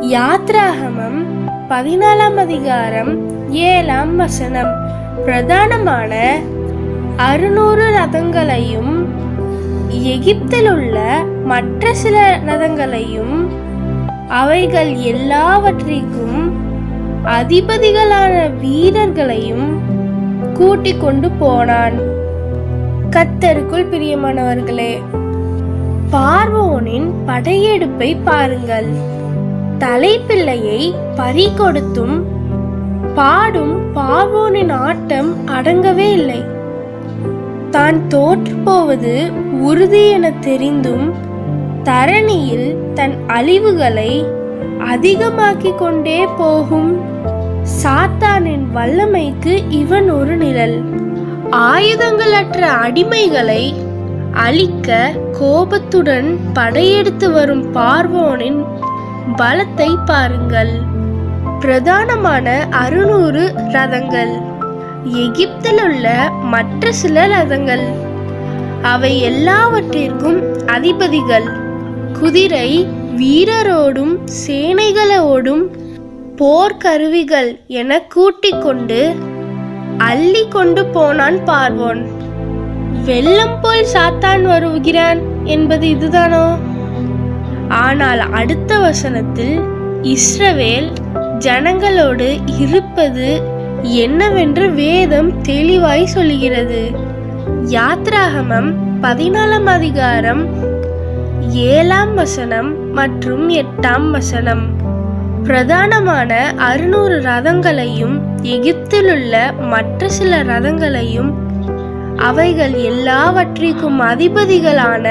யாத்ராகமம் பதினாலாம் அதிகாரம் ஏழாம் வசனம் பிரதானமான அறுநூறு ரதங்களையும் எகிப்தில் உள்ள மற்ற சில ரதங்களையும் அவைகள் எல்லாவற்றிற்கும் அதிபதிகளான வீரர்களையும் கூட்டிக் கொண்டு போனான் கத்தருக்குள் பிரியமானவர்களே பார்வோனின் படையெடுப்பை பாருங்கள் தலைப்பிள்ளையை பறி கொடுத்தும் பாடும் பார்வோனின் ஆட்டம் அடங்கவே இல்லை தான் தோற்று போவது உறுதி என தெரிந்தும் தரணியில் தன் அழிவுகளை அதிகமாக்கிக் கொண்டே போகும் சாத்தானின் வல்லமைக்கு இவன் ஒரு நிழல் ஆயுதங்களற்ற அடிமைகளை அழிக்க கோபத்துடன் படையெடுத்து வரும் பார்வோனின் பலத்தை பாருங்கள் பிரதானமான அறுநூறு ரதங்கள் எகிப்தில் உள்ள மற்ற சில ரதங்கள் அவை எல்லாவற்றிற்கும் அதிபதிகள் குதிரை வீரரோடும் சேனைகளோடும் போர்க்கருவிகள் என கூட்டிக் கொண்டு அள்ளி கொண்டு போனான் பார்வோன் வெள்ளம் போல் சாத்தான் வருகிறான் என்பது இதுதானோ ஆனால் அடுத்த வசனத்தில் இஸ்ரவேல் ஜனங்களோடு இருப்பது என்னவென்று வேதம் தெளிவாய் சொல்கிறது யாத்ராகமம் பதினாலாம் அதிகாரம் ஏழாம் வசனம் மற்றும் எட்டாம் வசனம் பிரதானமான அறுநூறு ரதங்களையும் எகிப்திலுள்ள மற்ற சில ரதங்களையும் அவைகள் எல்லாவற்றிற்கும் அதிபதிகளான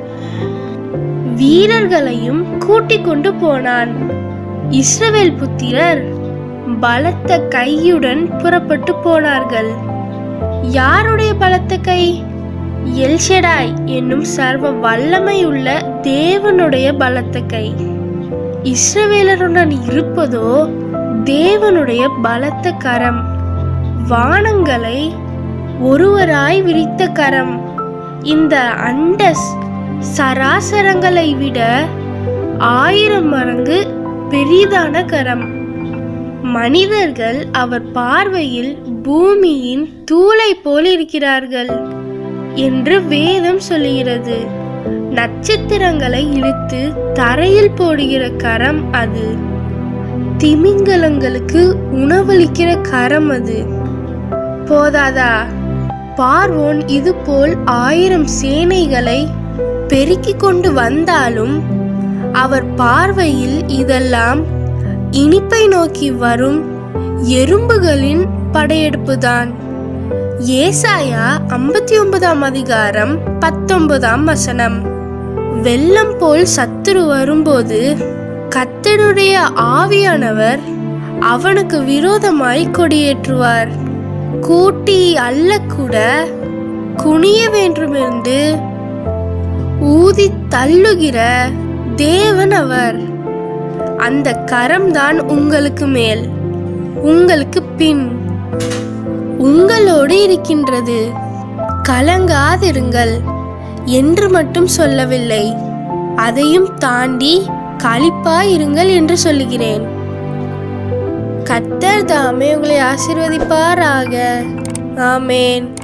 வீரர்களையும் கூட்டிக் கொண்டு போனான் இஸ்ரவேல் புத்திரர் பலத்த கையுடன் புறப்பட்டு போனார்கள் யாருடைய பலத்த கை எல்ஷடாய் என்னும் சர்வ வல்லமை உள்ள தேவனுடைய பலத்த கை இஸ்ரவேலருடன் இருப்பதோ தேவனுடைய பலத்த கரம் வானங்களை ஒருவராய் விரித்த கரம் இந்த அண்டஸ் சராசரங்களை விட ஆயிரம் மடங்கு பெரிதான கரம் மனிதர்கள் அவர் பார்வையில் பூமியின் தூளை போல் இருக்கிறார்கள் என்று வேதம் சொல்லுகிறது நட்சத்திரங்களை இழுத்து தரையில் போடுகிற கரம் அது திமிங்கலங்களுக்கு உணவளிக்கிற கரம் அது போதாதா பார்வோன் இதுபோல் ஆயிரம் சேனைகளை பெருக்கிக் கொண்டு வந்தாலும் அவர் பார்வையில் இதெல்லாம் இனிப்பை நோக்கி வரும் எறும்புகளின் படையெடுப்புதான் ஏசாயா ஐம்பத்தி ஒன்பதாம் அதிகாரம் பத்தொன்பதாம் வசனம் வெள்ளம் போல் சத்துரு வரும்போது கத்தருடைய ஆவியானவர் அவனுக்கு விரோதமாய் கொடியேற்றுவார் கூட்டி அள்ளக்கூட குனிய வேண்டுமென்று ஊதி தள்ளுகிற தேவன் அவர் அந்த கரம்தான் உங்களுக்கு மேல் உங்களுக்கு பின் உங்களோடு இருக்கின்றது கலங்காதிருங்கள் என்று மட்டும் சொல்லவில்லை அதையும் தாண்டி களிப்பாயிருங்கள் என்று சொல்லுகிறேன் கத்தர் தாமே உங்களை ஆசீர்வதிப்பாராக ஆமேன்